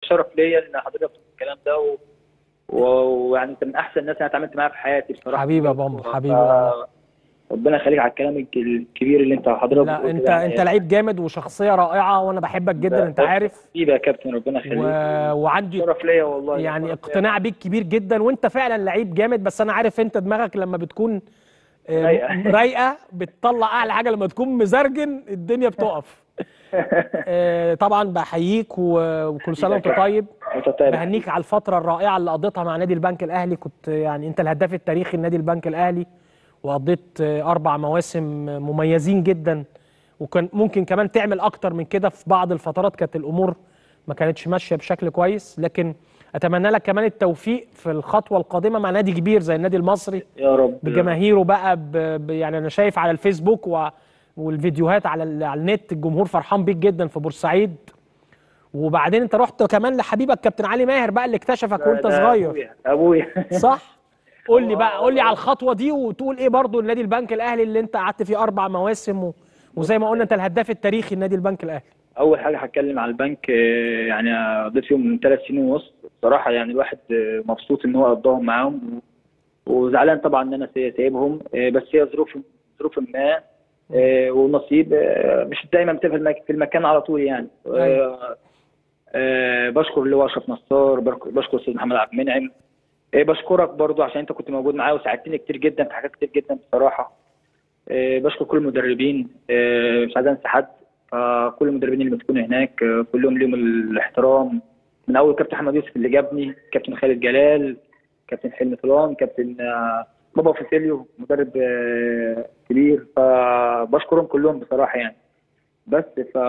شرف ليا ان حضرتك بتقول الكلام ده و... و- ويعني انت من احسن الناس انا اتعاملت معاها في حياتي بصراحه حبيبي يا بامبو، ف- حبيبي والله. ربنا يخليك على الكلام الك- الكبير اللي انت حضرتك لا بتقوله انت ده. انت لعيب جامد وشخصيه رائعه وانا بحبك جدا انت عارف حبيبي يا كابتن ربنا يخليك و... وعندي شرف ليا والله يعني شرف ليا. اقتناع بيك كبير جدا وانت فعلا لعيب جامد بس انا عارف انت دماغك لما بتكون آه، رايقة. رايقه بتطلع اعلى حاجه لما تكون مزرجن الدنيا بتقف آه، طبعا بحييك و- وكل سنه وانت طيب انت طيب بهنيك على الفتره الرائعه اللي قضيتها مع نادي البنك الاهلي كنت يعني انت الهداف التاريخي لنادي البنك الاهلي وقضيت آه، اربع مواسم مميزين جدا وكان ممكن كمان تعمل اكتر من كده في بعض الفترات كانت الامور ما كانتش ماشيه بشكل كويس لكن اتمنى لك كمان التوفيق في الخطوه القادمه مع نادي كبير زي النادي المصري يا رب بجماهيره بقى ب... ب... يعني انا شايف على الفيسبوك و... والفيديوهات على ال... على النت الجمهور فرحان بيك جدا في بورسعيد وبعدين انت رحت كمان لحبيبك كابتن علي ماهر بقى اللي اكتشفك وانت ده صغير ابويا ابويا صح قول لي بقى قول لي على الخطوه دي وتقول ايه برضو النادي البنك الاهلي اللي انت قعدت فيه اربع مواسم و... وزي ما قلنا انت الهداف التاريخي لنادي البنك الاهلي اول حاجه هتكلم على البنك آه، يعني قضيت فيهم من ثلاث سنين ونص بصراحه يعني الواحد آه، مبسوط ان هو قضاهم معاهم و- وزعلان طبعا ان انا ساي- سايبهم آه، بس هي ظروف ظروف ما آه، ونصيب آه، مش دايما بتبقى في المك- في المكان على طول يعني آه، آه، بشكر اللي هو اشرف نصار برك- بشكر استاذ محمد عبد المنعم آه، بشكرك برضو عشان انت كنت موجود معايا وساعدتني كتير جدا في حاجات كتير جدا بصراحه آه، بشكر كل المدربين آه، مش عايز انسى حد فكل المدربين اللي بتكونوا هناك آه، كلهم ليهم الاحترام من اول كابتن احمد يوسف اللي جابني كابتن خالد جلال كابتن حلمي طولان كابتن آه، بابا فيسيليو مدرب آه، كبير فبشكرهم كلهم بصراحه يعني بس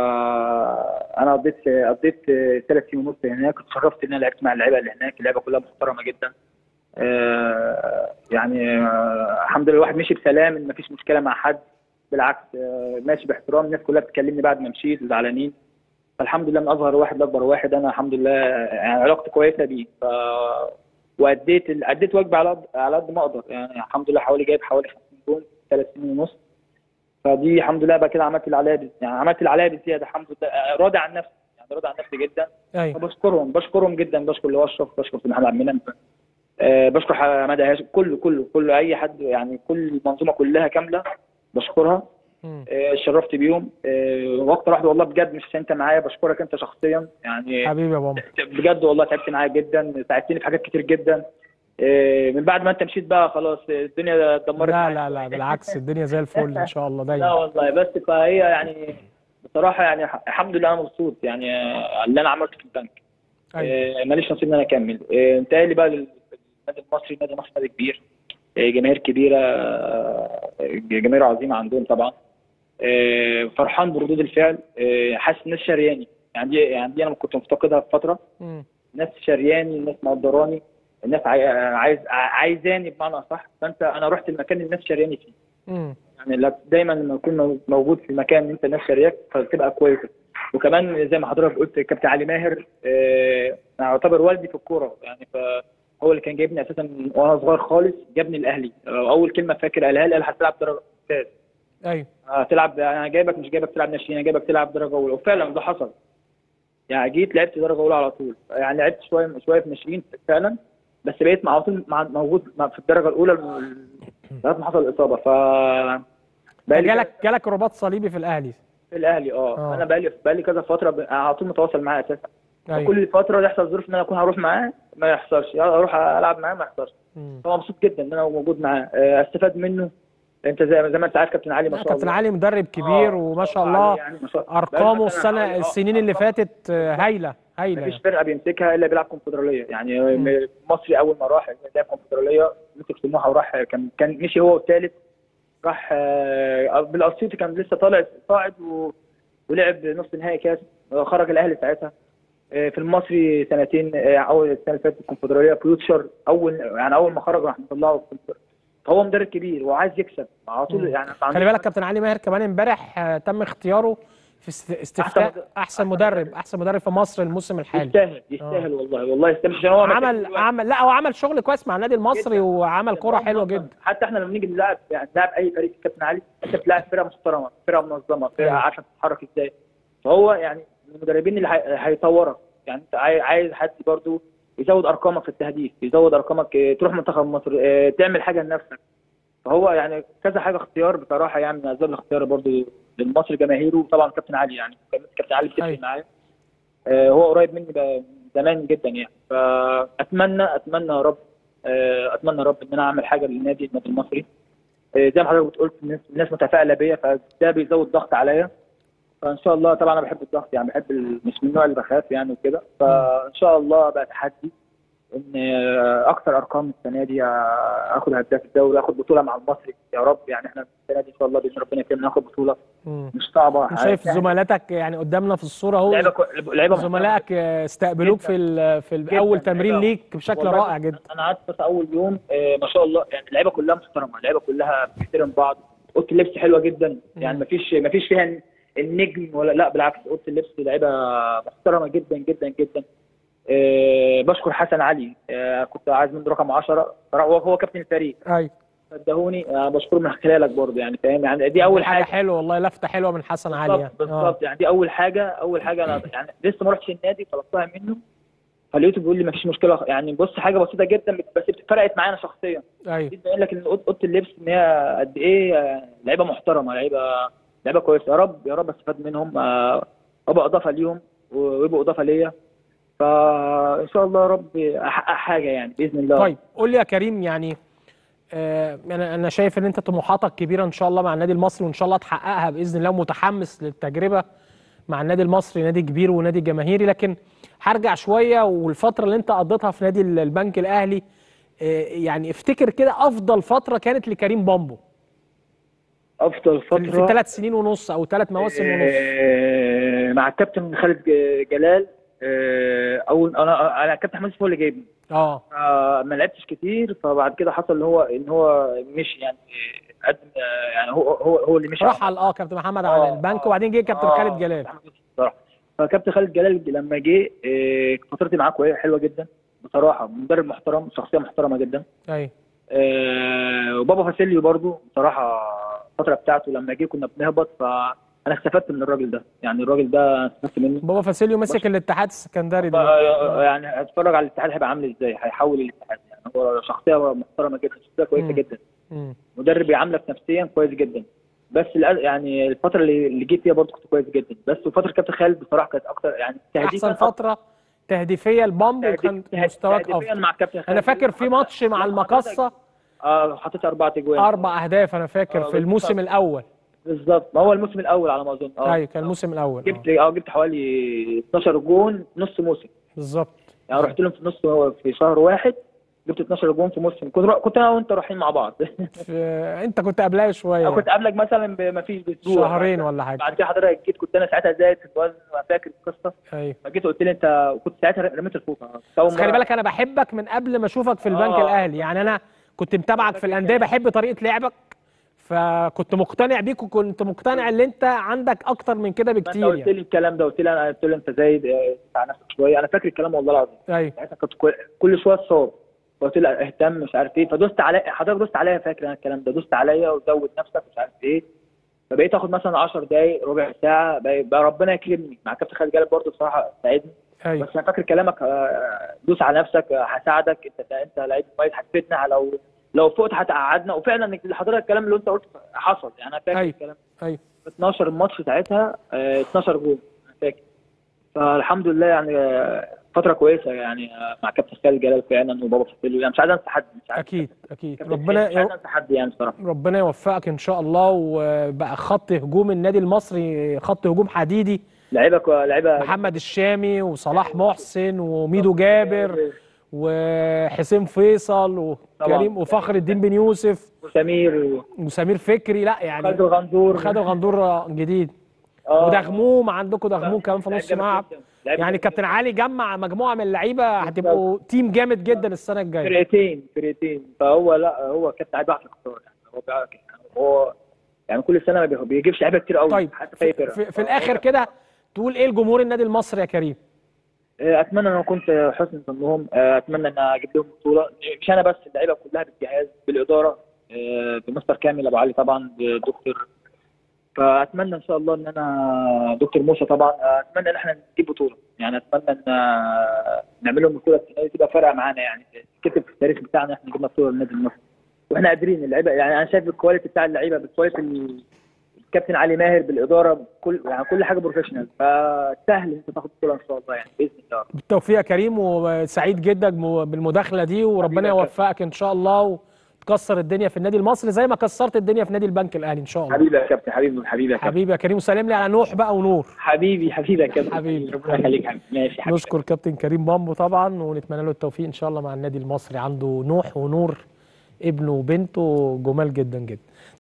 فانا قضيت قضيت ثلاث سنين ونص هناك اتشرفت ان انا لعبت مع اللعيبه اللي هناك اللعيبه كلها محترمه جدا آه، يعني آه، الحمد لله الواحد مشي بسلام ان مفيش مشكله مع حد بالعكس آه، ماشي باحترام الناس كلها بتكلمني بعد ما مشيت وزعلانين فالحمد لله من اصغر واحد لاكبر واحد انا الحمد لله يعني علاقتي كويسه بيه ف واديت ال- اديت واجبي على قد- على قد ما اقدر يعني الحمد لله حوالي جايب حوالي 50 جول ثلاث سنين ونص فدي الحمد لله بقى كده عملت اللي عليا بز- يعني عملت اللي عليا بزياده الحمد لله آه، راضي عن نفسي يعني راضي عن نفسي جدا ايوه بشكرهم بشكرهم جدا بشكر اللي هو اشرف بشكر محمد عبد المنعم آه، بشكر حماده هاشم كله كله كله اي حد يعني كل المنظومه كلها كامله بشكرها مم. آه، اتشرفت بيهم آه، واكتر واحد والله بجد مش عشان انت معايا بشكرك انت شخصيا يعني حبيبي يا بابا بجد والله تعبت معايا جدا ساعدتني في حاجات كتير جدا آه، من بعد ما انت مشيت بقى خلاص الدنيا اتدمرت لا معايا. لا لا بالعكس الدنيا زي الفل ان شاء الله لا دايما والله بس فهي يعني بصراحه يعني الحمد لله انا مبسوط يعني آه، اللي انا عملته في البنك أيوة. آه، ماليش نصيب ان انا اكمل آه، انتقالي بقى للنادي المصري النادي المصري نادي كبير آه، جماهير كبيره آه، جماهير عظيمه عندهم طبعا آه، فرحان بردود الفعل آه، حاسس الناس شرياني يعني دي يعني دي انا كنت مفتقدها في فتره مم. الناس شرياني الناس مقدراني الناس عاي- عايز عايزاني بمعنى اصح فانت انا رحت المكان اللي الناس شرياني فيه مم. يعني لا- دايما لما يكون موجود في المكان اللي انت الناس شارياك فبتبقى كويسه وكمان زي ما حضرتك قلت كابتن علي ماهر آه، انا اعتبر والدي في الكوره يعني فهو اللي كان جايبني اساسا من وانا صغير خالص جابني الاهلي آه، اول كلمه فاكر قالها لي قال هتلعب درجه ممتاز ايوه هتلعب انا جايبك مش جايبك تلعب ناشئين انا جايبك تلعب درجه اولى وفعلا ده حصل يعني جيت لعبت درجه اولى على طول يعني لعبت شويه شويه في ناشئين فعلا بس بقيت مع على طول مع موجود مع- في الدرجه الاولى لغايه ما حصل الاصابه ف بقالي جالك جالك رباط صليبي في الاهلي في الاهلي اه آه. انا بقالي بقالي كذا فتره ب... على طول متواصل معاه اساسا ايوه كل فتره يحصل ظروف ان انا اكون هروح معاه ما يحصلش يلا اروح العب معاه ما يحصلش مم. فانا مبسوط جدا ان انا موجود معاه آه، استفاد منه انت زي زي ما انت عارف كابتن علي ما لا، شاء كابتن الله علي مدرب كبير آه، وما شاء علي الله يعني ما شاء الله. ارقامه بقاله مثلاً السنه حوالي- آه، السنين اللي أرقام- فاتت آه، هايله هايله مفيش يعني. فرقه بيمسكها الا بيلعب كونفدراليه يعني مصري اول ما راح لعب كونفدراليه مسك سموحه وراح كان كان مشي هو والثالث راح آه، بالاسيوطي كان لسه طالع صاعد و... ولعب نص نهائي كاس خرج الاهلي ساعتها آه، في المصري سنتين آه، اول السنه اللي فاتت الكونفدراليه فيوتشر اول يعني اول ما خرج راح مطلعه فهو مدرب كبير وعايز يكسب على طول مم. يعني خلي بالك كابتن علي ماهر كمان امبارح آه، تم اختياره في است- استفتاء مدرب. احسن مدرب احسن مدرب في مصر الموسم الحالي يستاهل يستاهل والله والله يستاهل عشان هو عمل مسك- عمل لا هو عمل شغل كويس مع النادي المصري جداً. وعمل كرة حلوه جدا حتى احنا لما نيجي نلعب يعني نلعب اي فريق كابتن علي انت بتلعب فرقه محترمه فرقه منظمه فرقه أيوة. عارفه تتحرك ازاي فهو يعني من المدربين اللي هي- هيطورك يعني انت عاي- عايز حد برضو يزود ارقامك في التهديف يزود ارقامك اه، تروح منتخب مصر اه، تعمل حاجه لنفسك فهو يعني كذا حاجه اختيار بصراحه يعني من اسباب الاختيار برضو للمصري جماهيره وطبعا كابتن علي يعني كابتن علي بيتفق أيوة. معايا اه، هو قريب مني بقى من زمان جدا يعني فاتمنى اتمنى يا رب اه، اتمنى يا رب ان انا اعمل حاجه للنادي النادي المصري اه، زي ما حضرتك قلت الناس الناس متفائله بيا فده بيزود ضغط عليا فان شاء الله طبعا انا بحب الضغط يعني بحب ال- مش من النوع اللي بخاف يعني وكده فان شاء الله بقى تحدي ان اكثر ارقام السنه دي اخد هداف الدوري اخد بطوله مع المصري يا رب يعني احنا السنه دي ان شاء الله باذن ربنا يكرمنا ناخد بطوله مم. مش صعبه أنا شايف يعني زملاتك يعني قدامنا في الصوره اهو لعيبه كو- لعيبه محترمة. زملائك استقبلوك جداً. في ال- في ال- اول جداً. تمرين لعيبة. ليك بشكل والله رائع جدا انا قعدت بس اول يوم آه، ما شاء الله يعني اللعيبه كلها محترمه اللعيبه كلها بتحترم بعض اوضه اللبس حلوه جدا يعني ما فيش ما فيش فيها النجم ولا لا بالعكس اوضه اللبس لعيبه محترمه جدا جدا جدا آه، بشكر حسن علي آه، كنت عايز منه رقم 10 صراحة هو هو كابتن الفريق ايوه صدقوني آه، بشكره من خلالك برضه يعني فاهم يعني دي اول دي حاجه حاجه حلوه والله لفته حلوه من حسن علي يعني بالظبط آه. بالظبط يعني دي اول حاجه اول حاجه انا يعني لسه ما رحتش النادي طلبتها منه فلقيته بيقول لي ما فيش مشكله يعني بص حاجه بسيطه جدا بس فرقت معايا انا شخصيا ايوه دي بيقول لك ان اوضه أوضة اللبس ان هي قد ايه آه، لعيبه محترمه لعيبه لعيبه كويسه يا رب يا رب استفاد منهم آه، ابقى اضافه ليهم ويبقوا اضافه ليا فان شاء الله يا رب احقق حاجه يعني باذن الله طيب قول لي يا كريم يعني آه، انا انا شايف ان انت طموحاتك كبيره ان شاء الله مع النادي المصري وان شاء الله تحققها باذن الله ومتحمس للتجربه مع النادي المصري نادي كبير ونادي جماهيري لكن هرجع شويه والفتره اللي انت قضيتها في نادي ال- البنك الاهلي آه، يعني افتكر كده افضل فتره كانت لكريم بامبو افضل في فتره ثلاث سنين ونص او ثلاث مواسم ونص آه، مع الكابتن خالد ج- جلال آه، اول انا انا الكابتن احمد يوسف هو اللي جايبني اه آه، ما لعبتش كتير فبعد كده حصل ان هو ان هو مشي يعني آه، قدم آه، يعني هو هو هو اللي مشي رحل اه كابتن محمد على آه، البنك آه، وبعدين جه كابتن آه، خالد جلال أحمد يوسف بصراحه فكابتن خالد جلال لما جه آه، فترتي معاه كويسه حلوه جدا بصراحه مدرب محترم شخصيه محترمه جدا ايوه آه، وبابا فاسيليو برضو بصراحه الفتره بتاعته لما جه كنا بنهبط فانا استفدت من الراجل ده يعني الراجل ده استفدت منه بابا فاسيليو مسك الاتحاد السكندري دلوقتي آه، يعني اتفرج على الاتحاد هيبقى عامل ازاي هيحول الاتحاد يعني هو شخصيه محترمه جدا شخصيه كويسه مم. جدا مم. مدرب بيعاملك نفسيا كويس جدا بس الأ- يعني الفتره اللي اللي جيت فيها برضه كنت كويس جدا بس وفتره كابتن خالد بصراحه كانت اكتر يعني احسن فتره تهديفيه لبامبو وكان مستواك تهديفيا افضل مع كابتن خالد انا فاكر في ماتش مع المقصه اه حطيت اربع تجوان اربع اهداف انا فاكر آه، في الموسم بالظبط. الاول بالظبط ما هو الموسم الاول على ما اظن اه ايوه كان الموسم الاول جبت آه، اه جبت حوالي 12 جون نص موسم بالظبط يعني رحت لهم في نص في شهر واحد جبت 12 جون في موسم كنت كنت انا وانت رايحين مع بعض في- انت كنت قبلها شويه أو كنت قبلك مثلا بما فيش باسبوع شهرين ولا حاجه بعد كده حضرتك جيت كنت انا ساعتها زايد في الوزن فاكر القصه ايوه فجيت قلت لي انت وكنت ساعتها رميت الفوطه كنت أول بس خلي مرة- بالك انا بحبك من قبل ما اشوفك في البنك آه. الاهلي يعني انا كنت متابعك في الانديه بحب طريقه لعبك فكنت مقتنع بيك وكنت مقتنع ان انت عندك اكتر من كده ما انت بكتير قلت يعني لي الكلام ده قلت لي انا قلت لي انت زايد اه، على نفسك شويه انا فاكر الكلام والله العظيم ايوه ساعتها كنت كل- كل شويه اتصاب فقلت لي لا، اهتم مش عارف ايه فدوست عليا حضرتك دوست عليا فاكر انا الكلام ده دوست عليا وزود نفسك مش عارف ايه فبقيت اخد مثلا 10 دقايق ربع ساعه بقى بقى ربنا يكرمني مع كابتن خالد جلال برضه بصراحه ساعدني ايوه بس انا فاكر كلامك آه، دوس على نفسك آه، هساعدك انت انت لعيب كويس هتفيدنا لو لو فقت هتقعدنا وفعلا اللي حضرتك الكلام اللي انت قلته حصل يعني انا فاكر أيوة. الكلام ايوه 12 الماتش ساعتها آه، 12 جول انا فاكر فالحمد لله يعني آه، فتره كويسه يعني آه، مع كابتن خالد جلال فعلا وبابا فتلو يعني مش عايز انسى حد مش عايز اكيد اكيد كابتن ربنا مش عايز انسى حد يعني بصراحه ربنا يوفقك ان شاء الله وبقى خط هجوم النادي المصري خط هجوم حديدي لعيبه كو- لعيبه محمد الشامي وصلاح محسن وميدو جابر وحسين فيصل وكريم طبعاً. وفخر الدين بن يوسف وسمير و- وسمير فكري لا يعني وخالد الغندور وخد الغندور جديد آه. ودغموم عندكم دغموم كمان في لعيب نص جامد ملعب جداً. لعيب يعني جامد كابتن علي جمع مجموعه من اللعيبه هتبقوا تيم جامد جدا السنه الجايه فرقتين فرقتين فهو لا هو كابتن عايز بيعرف يختار يعني هو بيعرف يعني هو يعني كل سنه ما بي- بيجيبش لعيبه كتير قوي طيب حتى في اي في, فرقه في, في الاخر كده تقول ايه لجمهور النادي المصري يا كريم اتمنى ان انا كنت حسن ظنهم اتمنى ان اجيب لهم بطوله مش انا بس اللعيبه كلها بالجهاز بالاداره آه، بمستر كامل ابو علي طبعا بدكتور فاتمنى ان شاء الله ان انا دكتور موسى طبعا اتمنى ان احنا نجيب بطوله يعني اتمنى ان نعمل لهم بطوله السنه دي تبقى فارقه معانا يعني تكتب في التاريخ بتاعنا احنا جبنا بطوله للنادي المصري واحنا قادرين اللعيبه يعني انا شايف الكواليتي بتاع اللعيبه بالكواليتي ال- الكابتن علي ماهر بالاداره بكل يعني كل حاجه بروفيشنال فسهل انت تاخد بطوله ان شاء الله يعني باذن الله بالتوفيق يا كريم وسعيد جدا م- بالمداخله دي وربنا حبيبي يا كابتن. يوفقك ان شاء الله وتكسر الدنيا في النادي المصري زي ما كسرت الدنيا في نادي البنك الاهلي ان شاء الله حبيبي يا كابتن حبيبي حبيبي يا كابتن حبيبي يا كريم وسلم لي على نوح بقى ونور حبيبي حبيبي يا كابتن حبيبي. ربنا يخليك حبيبي ماشي حبيبي نشكر كابتن كريم بامبو طبعا ونتمنى له التوفيق ان شاء الله مع النادي المصري عنده نوح ونور ابنه وبنته جمال جدا جدا